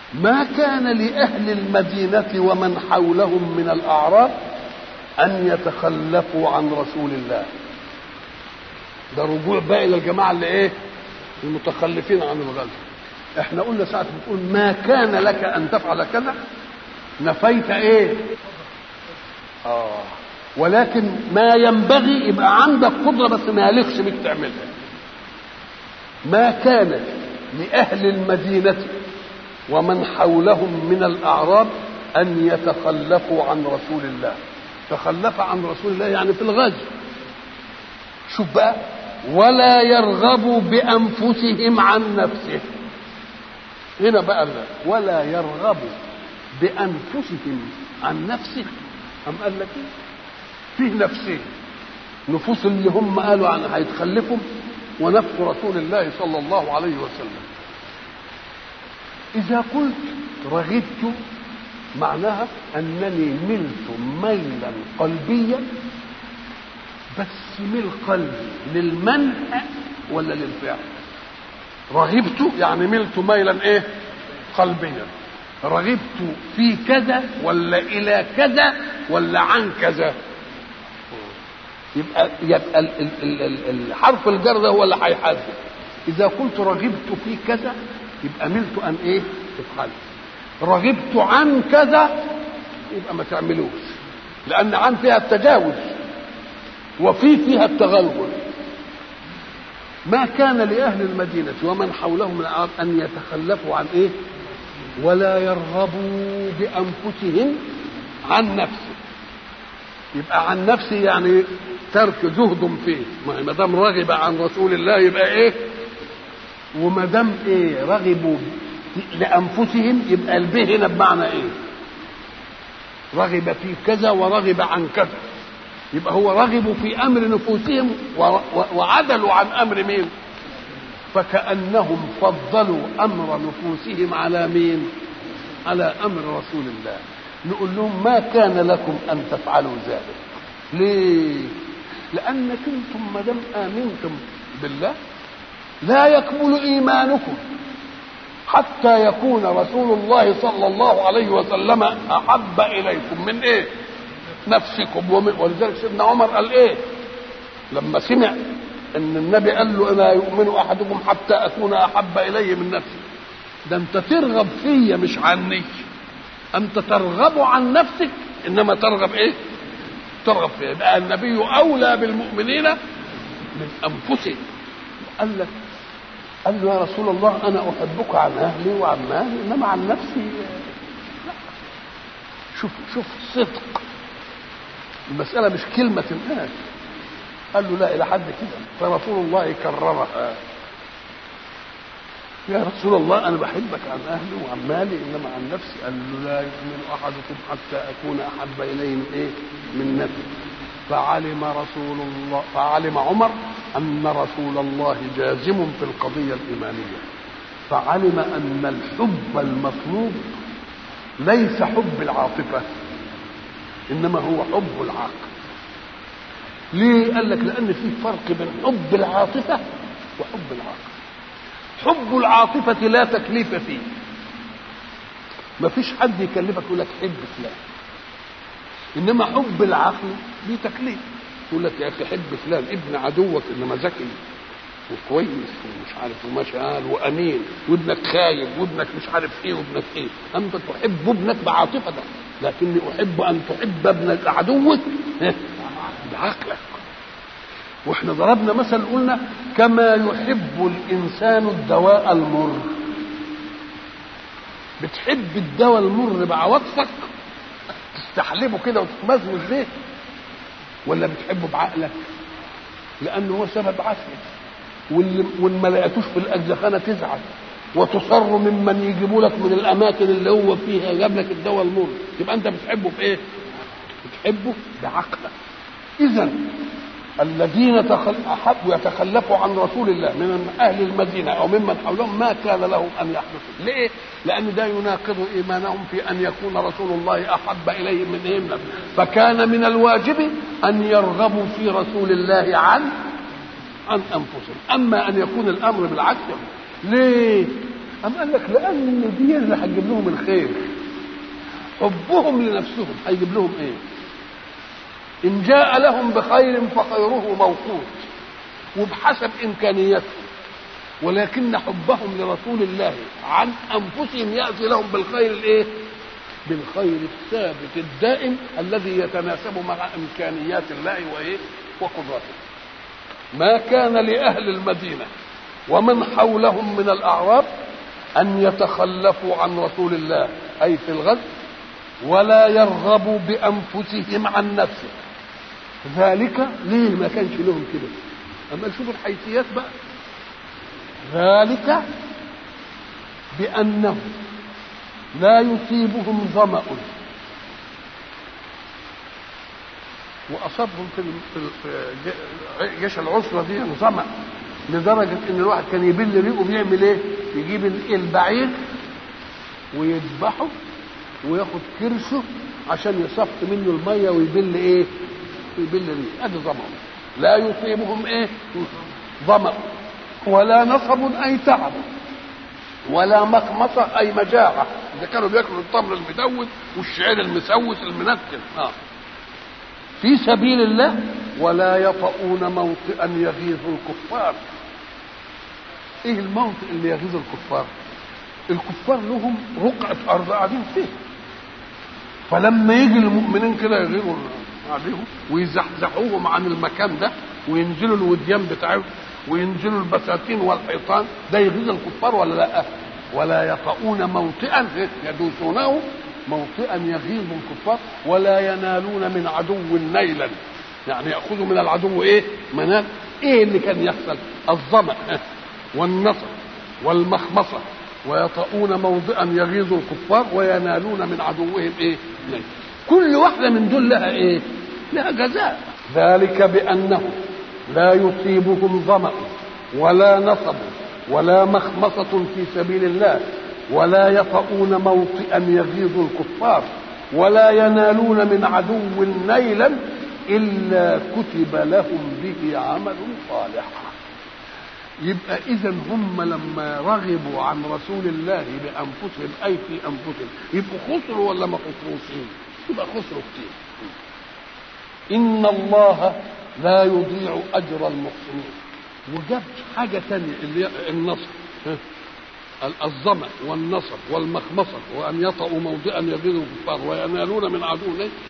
ما كان لأهل المدينة ومن حولهم من الأعراب أن يتخلفوا عن رسول الله ده رجوع بقى إلى الجماعة اللي إيه المتخلفين عن الغزو احنا قلنا ساعة بتقول ما كان لك أن تفعل كذا نفيت إيه آه ولكن ما ينبغي يبقى عندك قدرة بس ما يليقش بك تعملها ما كان لأهل المدينة ومن حولهم من الأعراب أن يتخلفوا عن رسول الله تخلف عن رسول الله يعني في الغزو شوف بقى ولا يرغبوا بأنفسهم عن نفسه هنا بقى لا. ولا يرغبوا بأنفسهم عن نفسه أم قال لك إيه؟ فيه نفسين نفوس اللي هم قالوا عن هيتخلفوا ونفس رسول الله صلى الله عليه وسلم إذا قلت رغبت معناها أنني ملت ميلا قلبيا بس ميل قلبي للمنع ولا للفعل رغبت يعني ملت ميلا ايه قلبيا رغبت في كذا ولا الى كذا ولا عن كذا يبقى يبقى ال- ال- ال- ال- الحرف الجر ده هو اللي هيحدد اذا قلت رغبت في كذا يبقى ملت ان ايه افعل رغبت عن كذا يبقى ما تعملوش لان عن فيها التجاوز وفي فيها التغلغل ما كان لأهل المدينة ومن حولهم من الأرض أن يتخلفوا عن إيه ولا يرغبوا بأنفسهم عن نفسه يبقى عن نفسه يعني ترك زهد فيه ما دام رغب عن رسول الله يبقى ايه وما دام ايه رغبوا لانفسهم يبقى البه هنا بمعنى ايه رغب في كذا ورغب عن كذا يبقى هو رغبوا في امر نفوسهم و- و- وعدلوا عن امر مين فكانهم فضلوا امر نفوسهم على مين على امر رسول الله نقول لهم ما كان لكم ان تفعلوا ذلك ليه لانك انتم ما دام امنتم بالله لا يكمل ايمانكم حتى يكون رسول الله صلى الله عليه وسلم احب اليكم من ايه نفسكم ومن ولذلك سيدنا عمر قال ايه لما سمع ان النبي قال له لا يؤمن احدكم حتى اكون احب اليه من نفسي ده انت ترغب فيا مش عني انت ترغب عن نفسك انما ترغب ايه ترغب فيا يبقى النبي اولى بالمؤمنين من انفسهم قال لك قال له يا رسول الله انا احبك عن اهلي وعن مالي انما عن نفسي لا شوف شوف صدق المسألة مش كلمة الناس قال له لا إلى حد كده فرسول الله كررها يا رسول الله أنا بحبك عن أهلي وعن مالي إنما عن نفسي قال له لا يؤمن أحدكم حتى أكون أحب إليه من إيه؟ من نفسي فعلم رسول الله فعلم عمر أن رسول الله جازم في القضية الإيمانية فعلم أن الحب المطلوب ليس حب العاطفة انما هو حب العقل ليه قال لك لان في فرق بين حب العاطفه وحب العقل حب العاطفه لا تكليف فيه ما فيش حد يكلفك يقول لك حب فلان انما حب العقل ليه تكليف يقول لك يا اخي حب فلان ابن عدوك انما ذكي وكويس ومش عارف ومشغال وامين وابنك خايب وابنك مش عارف ايه وابنك ايه انت تحب ابنك بعاطفتك لكني احب ان تحب ابن عدوك إيه؟ بعقلك واحنا ضربنا مثل قلنا كما يحب الانسان الدواء المر بتحب الدواء المر بعواطفك تستحلبه كده وتتمزمز بيه ولا بتحبه بعقلك لانه هو سبب عافيه واللي وان ما لقيتوش في الاجزخانه تزعل وتصر ممن يجيبوا لك من الاماكن اللي هو فيها جاب لك الدواء المر يبقى انت بتحبه في ايه؟ بتحبه بعقلك اذا الذين تخل... احبوا يتخلفوا عن رسول الله من اهل المدينه او ممن حولهم ما كان لهم ان يحدثوا، ليه؟ لان ده يناقض ايمانهم في ان يكون رسول الله احب اليهم من ايه؟ فكان من الواجب ان يرغبوا في رسول الله عن عن انفسهم، اما ان يكون الامر بالعكس ليه؟ أم قال لك لأن دي اللي هتجيب لهم الخير حبهم لنفسهم هيجيب لهم ايه ان جاء لهم بخير فخيره موقوت وبحسب امكانياتهم ولكن حبهم لرسول الله عن انفسهم ياتي لهم بالخير الايه بالخير الثابت الدائم الذي يتناسب مع امكانيات الله وايه وقدرته ما كان لاهل المدينه ومن حولهم من الاعراب ان يتخلفوا عن رسول الله اي في الغزو ولا يرغبوا بانفسهم عن نفسه ذلك ليه ما كانش لهم كده اما نشوف الحيثيات بقى ذلك بانهم لا يصيبهم ظمأ واصابهم في في جيش العسره دي ظمأ لدرجه ان الواحد كان يبل ريقه بيعمل ايه؟ يجيب البعير ويذبحه وياخد كرشه عشان يصفي منه الميه ويبل ايه؟ يبل ريقه ادي ظمأ لا يصيبهم ايه؟ ظمأ ولا نصب اي تعب ولا مخمصة أي مجاعة إذا كانوا بياكلوا التمر المدود والشعير المسوس المنتن آه. في سبيل الله ولا يطؤون موطئا يغيظ الكفار ايه الموطئ اللي يغيظ الكفار الكفار لهم رقعة أرض قاعدين فيه فلما يجي المؤمنين كده يغيروا عليهم ويزحزحوهم عن المكان ده وينزلوا الوديان بتاعهم وينزلوا البساتين والحيطان ده يغيظ الكفار ولا لا ولا يطؤون موطئا يدوسونه موطئا يغيظ الكفار ولا ينالون من عدو نيلا يعني ياخذوا من العدو ايه منال ايه اللي كان يحصل الظمأ والنصر والمخمصة ويطؤون موضعا يغيظ الكفار وينالون من عدوهم ايه نيل كل واحدة من دول لها ايه لها جزاء ذلك بأنه لا يصيبهم ظمأ ولا نصب ولا مخمصة في سبيل الله ولا يطؤون موطئا يغيظ الكفار ولا ينالون من عدو نيلا إلا كتب لهم به عمل صالح يبقى إذا هم لما رغبوا عن رسول الله بأنفسهم أي في أنفسهم يبقوا خسروا ولا ما خسروش؟ يبقى خسروا كتير إن الله لا يضيع اجر المحسنين وجاب حاجه ثانيه اللي هي النصر الظمأ والنصر والمخمصة وأن يطأوا موضعا يغيظ الكفار وينالون من عدو